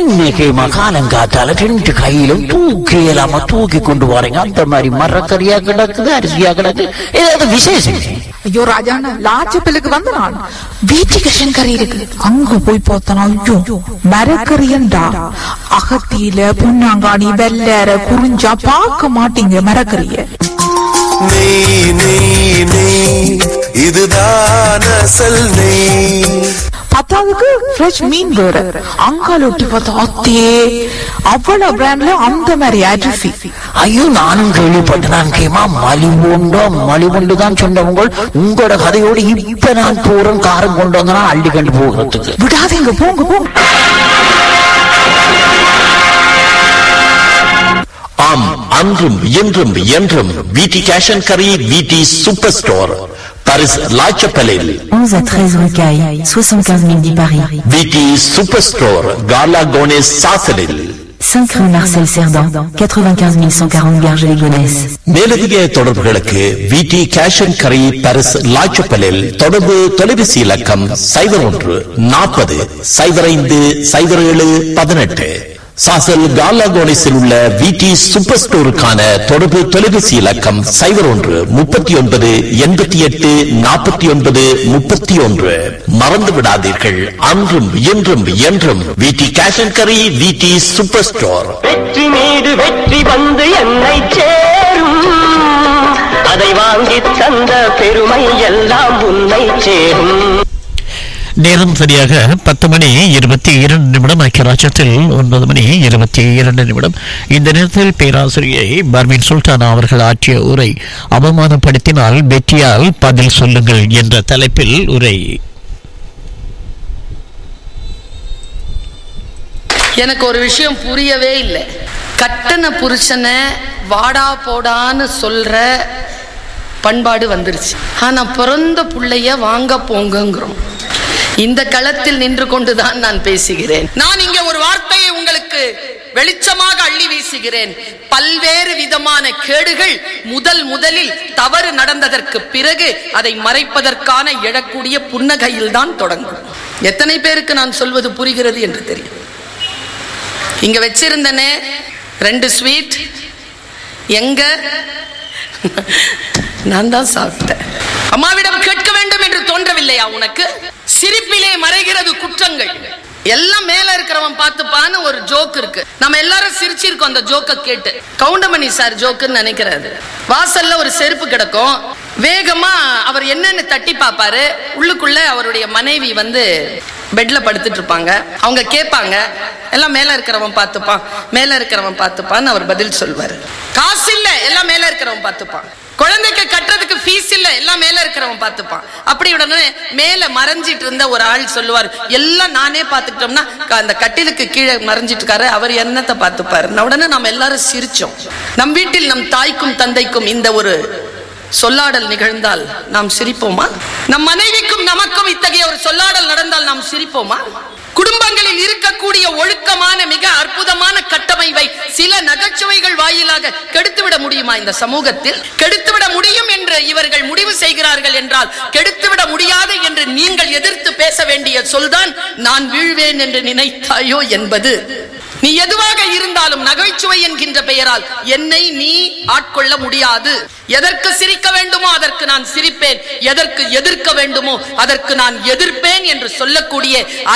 இன்னைக்கு மகாலங்காத்தால ரெண்டு கையிலும் தூக்கி இல்லாம தூக்கி கொண்டு போறீங்க அந்த மாதிரி மரக்கறியா கிடக்குது அரிசியா கிடக்கு ஏதாவது விசேஷம் ஐயோ ராஜாண்ணா லாச்சப்பிலுக்கு வந்து நான் வீட்டுக்கு கறி இருக்கு அங்க போய் பார்த்தனா ஐயோ மரக்கறியண்டா அகத்தியில புண்ணாங்காணி வெள்ளற குறிஞ்சா பார்க்க மாட்டீங்க மரக்கறிய நெய் நெய் நெய் இதுதான் அசல் நெய் பத்தாவதுக்கு ஃப்ரெஷ் மீன் வேற அங்கால ஒட்டி பார்த்தா அத்தே அவ்வளவு பிராண்ட்ல அந்த மாதிரி அரிசி ஐயோ நானும் கேள்விப்பட்டேன் நான் கேமா மலிவுண்டோ மலிவுண்டு தான் சொன்னவங்க உங்களோட கதையோடு இப்ப நான் போறேன் காரம் கொண்டு வந்தனா அள்ளி கண்டு போகிறதுக்கு விடாதீங்க போங்க போங்க ஆம் அன்றும் இன்றும் என்றும் விடி கேஷ் அண்ட் கரி விடி சூப்பர் ஸ்டோர் பாரிஸ் லாச்சப்பலில் 11 à 13 rue Caille, 75 010 Paris. விடி சூப்பர் ஸ்டோர் காலா கோனேஸ் சாசலில் 5 rue Marcel Cerdan, 95 140 Garges-les-Gonesse. மேலதிக தொடர்புகளுக்கு விடி கேஷ் அண்ட் கரி பாரிஸ் லாச்சப்பலில் தொடர்பு தொலைபேசி இலக்கம் சைபர் ஒன்று நாற்பது சைபர் ஐந்து சைபர் ஏழு பதினெட்டு சாசல் காலாகோனிஸில் உள்ள விடி சூப்பர் ஸ்டோருக்கான தொடர்பு தொலைபேசி இலக்கம் சைபர் ஒன்று முப்பத்தி ஒன்பது எண்பத்தி எட்டு நாற்பத்தி ஒன்பது முப்பத்தி ஒன்று மறந்து விடாதீர்கள் அன்றும் இன்றும் என்றும் விடி கேஷ் அண்ட் கரி விடி சூப்பர் ஸ்டோர் வெற்றி மீது வெற்றி வந்து என்னை சேரும் அதை வாங்கி தந்த பெருமை எல்லாம் உன்னை சேரும் நேரம் சரியாக பத்து மணி இருபத்தி இரண்டு நிமிடம் ஐக்கிய ராஜ்யத்தில் ஒன்பது மணி இருபத்தி இரண்டு நிமிடம் இந்த நேரத்தில் பேராசிரியை பர்மின் சுல்தானா அவர்கள் ஆற்றிய உரை அவமானப்படுத்தினால் வெற்றியால் பதில் சொல்லுங்கள் என்ற தலைப்பில் உரை எனக்கு ஒரு விஷயம் புரியவே இல்லை கட்டண புருஷனை வாடா போடான்னு சொல்ற பண்பாடு வந்துருச்சு ஆனா பிறந்த புள்ளைய வாங்க போங்கங்கிறோம் இந்த களத்தில் நின்று கொண்டுதான் நான் பேசுகிறேன் நான் இங்கே ஒரு வார்த்தையை உங்களுக்கு வெளிச்சமாக அள்ளி வீசுகிறேன் பல்வேறு விதமான கேடுகள் முதல் முதலில் தவறு நடந்ததற்கு பிறகு அதை மறைப்பதற்கான எழக்கூடிய புன்னகையில் தான் தொடங்கும் எத்தனை பேருக்கு நான் சொல்வது புரிகிறது என்று தெரியும் இங்க வச்சிருந்தனே ரெண்டு ஸ்வீட் எங்க நான் தான் சாப்பிட்டேன் அம்மாவிடம் கேட்க வேண்டும் என்று தோன்றவில்லையா உனக்கு சிரிப்பிலே மறைகிறது குற்றங்கள் எல்லாம் மேல இருக்கிறவன் பார்த்துப்பான்னு ஒரு ஜோக் இருக்கு நம்ம எல்லாரும் சிரிச்சிருக்கோம் அந்த ஜோக்க கேட்டு கவுண்டமணி சார் ஜோக்குன்னு நினைக்கிறாரு வாசல்ல ஒரு செருப்பு கிடக்கும் வேகமா அவர் என்னன்னு தட்டி பார்ப்பாரு உள்ளுக்குள்ள அவருடைய மனைவி வந்து பெட்ல படுத்துட்டு இருப்பாங்க அவங்க கேட்பாங்க எல்லாம் மேல இருக்கிறவன் பார்த்துப்பான் மேல இருக்கிறவன் பார்த்துப்பான்னு அவர் பதில் சொல்வாரு காசு இல்ல எல்லாம் மேல இருக்கிறவன் பார்த்துப்பான் குழந்தைக்கு கட்டுறதுக்கு ஃபீஸ் இல்ல எல்லாம் மேல இருக்கிறவன் பார்த்துப்பான் அப்படி உடனே மேல மறைஞ்சிட்டு இருந்த ஒரு ஆள் சொல்லுவார் எல்லாம் நானே பார்த்துக்கிட்டோம்னா க- அந்த கட்டிலுக்கு கீழே மறைஞ்சிட்டு இருக்காரு அவர் என்னத்தை பார்த்துப்பாரு நான் உடனே நம்ம எல்லாரும் சிரிச்சோம் நம் வீட்டில் நம் தாய்க்கும் தந்தைக்கும் இந்த ஒரு சொல்லாடல் நிகழ்ந்தால் நாம் சிரிப்போமா நம் மனைவிக்கும் நமக்கும் இத்தகைய ஒரு சொல்லாடல் நடந்தால் நாம் சிரிப்போமா குடும்பங்களில் இருக்கக்கூடிய ஒழுக்கமான மிக அற்புதமான கட்டமைப்பை சில நகைச்சுவைகள் வாயிலாக கெடுத்துவிட முடியுமா இந்த சமூகத்தில் கெடுத்துவிட முடியும் என்று இவர்கள் முடிவு செய்கிறார்கள் என்றால் கெடுத்துவிட முடியாது என்று நீங்கள் எதிர்த்து பேச வேண்டிய சொல்தான் நான் வீழ்வேன் என்று நினைத்தாயோ என்பது நீ எதுவாக இருந்தாலும் நகைச்சுவை என்கின்ற பெயரால் என்னை நீ ஆட்கொள்ள முடியாது எதற்கு சிரிக்க வேண்டுமோ அதற்கு நான் சிரிப்பேன் எதற்கு எதிர்க்க வேண்டுமோ அதற்கு நான் எதிர்ப்பேன் என்று சொல்லக்கூடிய